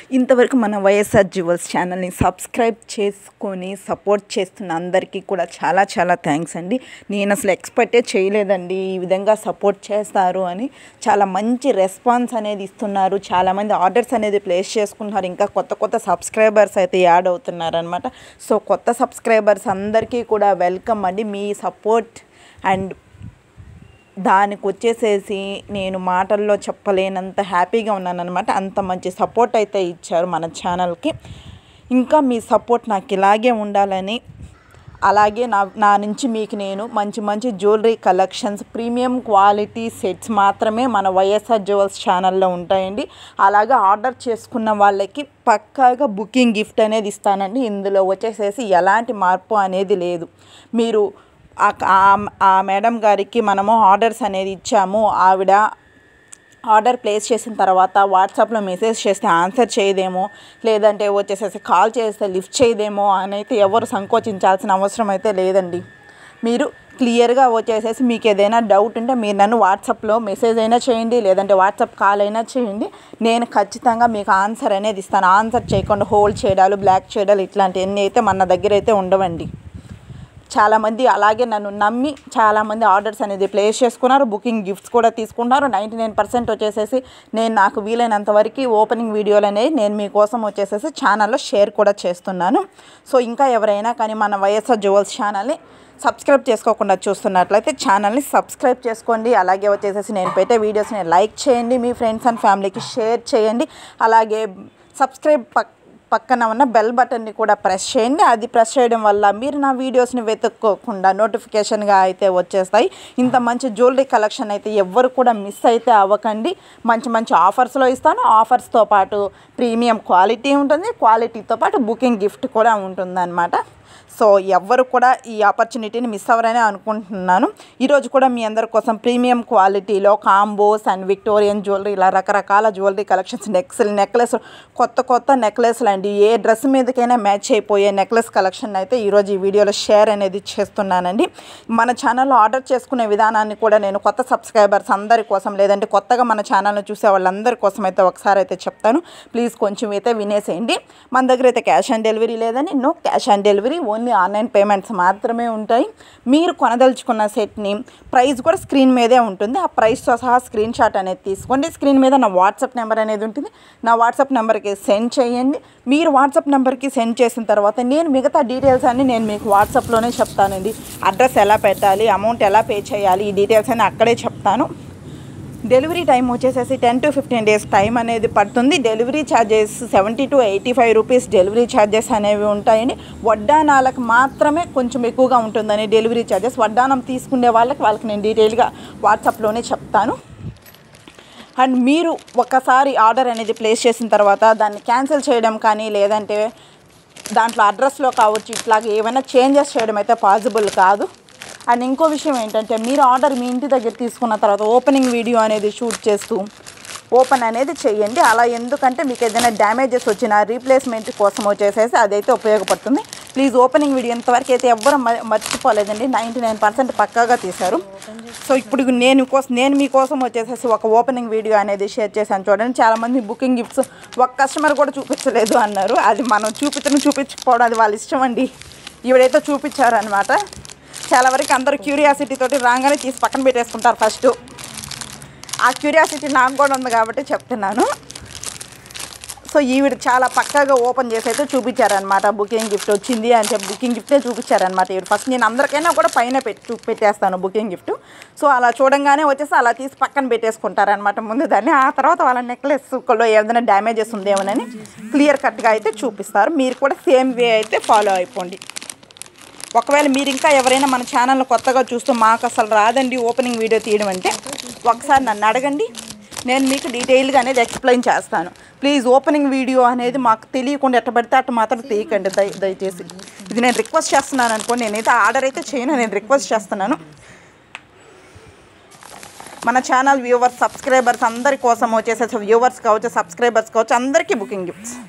ఇంతవరకు మన వైఎస్ఆర్ జ్యువెల్స్ ఛానల్ని సబ్స్క్రైబ్ చేసుకొని సపోర్ట్ చేస్తున్న అందరికీ కూడా చాలా చాలా థ్యాంక్స్ అండి నేను అసలు ఎక్స్పెక్టే చేయలేదండి ఈ విధంగా సపోర్ట్ చేస్తారు అని చాలా మంచి రెస్పాన్స్ అనేది ఇస్తున్నారు చాలామంది ఆర్డర్స్ అనేది ప్లేస్ చేసుకుంటున్నారు ఇంకా కొత్త కొత్త సబ్స్క్రైబర్స్ అయితే యాడ్ అవుతున్నారు అనమాట సో కొత్త సబ్స్క్రైబర్స్ అందరికీ కూడా వెల్కమ్ అండి మీ సపోర్ట్ అండ్ దానికి వచ్చేసేసి నేను మాటల్లో చెప్పలేనంత హ్యాపీగా ఉన్నాను అనమాట అంత మంచి సపోర్ట్ అయితే ఇచ్చారు మన ఛానల్కి ఇంకా మీ సపోర్ట్ నాకు ఇలాగే ఉండాలని అలాగే నా నా నుంచి మీకు నేను మంచి మంచి jewellery collections premium quality sets మాత్రమే మన వైఎస్ఆర్ జ్యువెల్స్ ఛానల్లో ఉంటాయండి అలాగే ఆర్డర్ చేసుకున్న వాళ్ళకి పక్కాగా బుకింగ్ గిఫ్ట్ అనేది ఇస్తానండి ఇందులో వచ్చేసేసి ఎలాంటి మార్పు అనేది లేదు మీరు ఆ ఆ- ఆ మేడం గారికి మనము ఆర్డర్స్ అనేది ఇచ్చాము ఆవిడ ఆర్డర్ ప్లేస్ చేసిన తర్వాత వాట్సాప్లో మెసేజ్ చేస్తే ఆన్సర్ చేయదేమో లేదంటే వచ్చేసేసి కాల్ చేస్తే లిఫ్ట్ చేయదేమో అని అయితే ఎవరు సంకోచించాల్సిన అవసరం అయితే లేదండి మీరు క్లియర్గా వచ్చేసేసి మీకు ఏదైనా డౌట్ ఉంటే మీరు నన్ను వాట్సాప్లో మెసేజ్ అయినా చేయండి లేదంటే వాట్సాప్ కాల్ అయినా చేయండి నేను ఖచ్చితంగా మీకు ఆన్సర్ అనేది ఇస్తాను ఆన్సర్ చేయకుండా హోల్డ్ చేయడాలు బ్లాక్ చేయడాలు ఇట్లాంటివన్నీ అయితే మన దగ్గర అయితే ఉండవండి చాలామంది అలాగే నన్ను నమ్మి చాలామంది ఆర్డర్స్ అనేది ప్లేస్ చేసుకున్నారు బుకింగ్ గిఫ్ట్స్ కూడా తీసుకున్నారు నైంటీ నైన్ పర్సెంట్ వచ్చేసేసి నేను నాకు వీలైనంత వరకు ఓపెనింగ్ వీడియోలు అనేవి నేను మీకోసం వచ్చేసేసి ఛానల్లో షేర్ కూడా చేస్తున్నాను సో ఇంకా ఎవరైనా కానీ మన వైఎస్ఆర్ జ్యువెల్స్ ఛానల్ని సబ్స్క్రైబ్ చేసుకోకుండా చూస్తున్నట్లయితే ఛానల్ని సబ్స్క్రైబ్ చేసుకోండి అలాగే వచ్చేసేసి నేను పెట్టే వీడియోస్ని లైక్ చేయండి మీ ఫ్రెండ్స్ అండ్ ఫ్యామిలీకి షేర్ చేయండి అలాగే సబ్స్క్రైబ్ పక్ పక్కన ఉన్న బెల్ బటన్ని కూడా ప్రెస్ చేయండి అది ప్రెస్ చేయడం వల్ల మీరు నా వీడియోస్ని వెతుక్కోకుండా నోటిఫికేషన్గా అయితే వచ్చేస్తాయి ఇంత మంచి జ్యువెలరీ కలెక్షన్ అయితే ఎవ్వరు కూడా మిస్ అయితే అవ్వకండి మంచి మంచి ఆఫర్స్లో ఇస్తాను ఆఫర్స్తో పాటు ప్రీమియం క్వాలిటీ ఉంటుంది క్వాలిటీతో పాటు బుకింగ్ గిఫ్ట్ కూడా ఉంటుందన్నమాట సో ఎవ్వరు కూడా ఈ ఆపర్చునిటీని మిస్ అవ్వరని అనుకుంటున్నాను ఈరోజు కూడా మీ అందరి కోసం ప్రీమియం క్వాలిటీలో కాంబోస్ అండ్ విక్టోరియన్ జ్యువెలరీ ఇలా రకరకాల జ్యువెలరీ కలెక్షన్స్ నెక్స్ నెక్లెస్ కొత్త కొత్త నెక్లెస్లు అండి ఏ డ్రెస్ మీదకైనా మ్యాచ్ అయిపోయే నెక్లెస్ కలెక్షన్ అయితే ఈరోజు ఈ వీడియోలో షేర్ అనేది చేస్తున్నానండి మన ఛానల్లో ఆర్డర్ చేసుకునే విధానాన్ని కూడా నేను కొత్త సబ్స్క్రైబర్స్ అందరి కోసం లేదంటే కొత్తగా మన ఛానల్ని చూసే వాళ్ళందరి కోసం అయితే ఒకసారి అయితే చెప్తాను ప్లీజ్ కొంచెం అయితే వినేసేయండి మన దగ్గర అయితే క్యాష్ ఆన్ డెలివరీ లేదని no cash on delivery only online payments మాత్రమే ఉంటాయి మీరు కొనదలుచుకున్న సెట్ని ప్రైస్ కూడా స్క్రీన్ మీదే ఉంటుంది ఆ ప్రైస్తో సహా స్క్రీన్ షాట్ అనేది తీసుకోండి స్క్రీన్ మీద నా వాట్సాప్ నెంబర్ అనేది ఉంటుంది నా వాట్సాప్ నెంబర్కి సెండ్ చేయండి మీరు వాట్సాప్ నెంబర్కి సెండ్ చేసిన తర్వాత నేను మిగతా డీటెయిల్స్ అన్ని నేను మీకు వాట్సాప్లోనే చెప్తానండి అడ్రస్ ఎలా పెట్టాలి అమౌంట్ ఎలా పే చేయాలి ఈ డీటెయిల్స్ అన్ని అక్కడే చెప్తాను డెలివరీ టైం వచ్చేసేసి ten to fifteen days time అనేది పడుతుంది delivery charges seventy to eighty five rupees delivery charges అనేవి ఉంటాయండి వడ్డానాలకు మాత్రమే కొంచెం ఎక్కువగా ఉంటుందని డెలివరీ ఛార్జెస్ వడ్డానం తీసుకునే వాళ్ళకి వాళ్ళకి నేను డీటెయిల్గా వాట్సాప్లోనే చెప్తాను అండ్ మీరు ఒకసారి ఆర్డర్ అనేది ప్లేస్ చేసిన తర్వాత దాన్ని క్యాన్సిల్ చేయడం కానీ లేదంటే దాంట్లో అడ్రస్లో కావచ్చు ఇట్లాగే ఏమైనా చేంజెస్ చేయడం అయితే పాసిబుల్ కాదు అండ్ ఇంకో విషయం ఏంటంటే మీరు ఆర్డర్ మీ ఇంటి దగ్గర తీసుకున్న తర్వాత ఓపెనింగ్ వీడియో అనేది షూట్ చేస్తూ ఓపెన్ అనేది చేయండి అలా ఎందుకంటే మీకు ఏదైనా డ్యామేజెస్ వచ్చినా రీప్లేస్మెంట్ కోసం వచ్చేసేసి అదైతే ఉపయోగపడుతుంది ప్లీజ్ ఓపెనింగ్ వీడియో ఇంతవరకు అయితే ఎవ్వరూ మ- మర్చిపోలేదండి నైంటీ నైన్ పర్సెంట్ పక్కాగా తీశారు సో ఇప్పుడు నేను కోసం నేను మీకోసం వచ్చేసేసి ఒక ఓపెనింగ్ వీడియో అనేది షేర్ చేశాను చూడండి చాలామంది బుకింగ్ గిఫ్ట్స్ ఒక కస్టమర్ కూడా చూపించలేదు అన్నారు అది మనం చూపించడం చూపించకపోవడం అది వాళ్ళ ఇష్టం అండి ఈవిడైతే చూపించారనమాట చాలా వరకు అందరూ క్యూరియాసిటీ తోటి రాగానే తీసి పక్కన పెట్టేసుకుంటారు ఫస్ట్ ఆ క్యూరియాసిటీ నాకు కూడా ఉంది కాబట్టి చెప్తున్నాను సో ఈవిడ చాలా పక్కాగా ఓపెన్ చేసి అయితే చూపించారనమాట బుకింగ్ గిఫ్ట్ వచ్చింది అని చెప్పి బుకింగ్ గిఫ్టే చూపించారనమాట ఈవిడ ఫస్ట్ నేను అందరికైనా కూడా పైన పెట్టి చూ- పెట్టేస్తాను బుకింగ్ గిఫ్ట్ సో అలా చూడంగానే వచ్చేసి అలా తీసి పక్కన పెట్టేసుకుంటారనమాట ముందు దాన్ని ఆ తర్వాత వాళ్ళ నెక్లెస్లో ఏదైనా డ్యామేజెస్ ఉందేమోనని క్లియర్ కట్గా అయితే చూపిస్తారు మీరు కూడా సేమ్ వే అయితే ఫాలో అయిపోండి ఒకవేళ మీరు ఇంకా ఎవరైనా మన ఛానల్ కొత్తగా చూస్తూ మాకు అసలు రాదండి ఓపెనింగ్ వీడియో తీయడం అంటే ఒకసారి నన్ను అడగండి నేను మీకు డీటెయిల్గా అనేది ఎక్స్ప్లెయిన్ చేస్తాను ప్లీజ్ ఓపెనింగ్ వీడియో అనేది మాకు తెలియకుండా ఎట్ట పడితే అట్ట మాత్రం తీయకండి దయ దయచేసి ఇది నేను రిక్వెస్ట్ చేస్తున్నాను అనుకోండి నేనైతే ఆర్డర్ అయితే చేయను నేను రిక్వెస్ట్ చేస్తున్నాను మన ఛానల్ వ్యూవర్స్ సబ్స్క్రైబర్స్ అందరి కోసం వచ్చేసేసి వ్యూవర్స్ కావచ్చు సబ్స్క్రైబర్స్ కావచ్చు అందరికీ బుకింగ్ గిఫ్ట్స్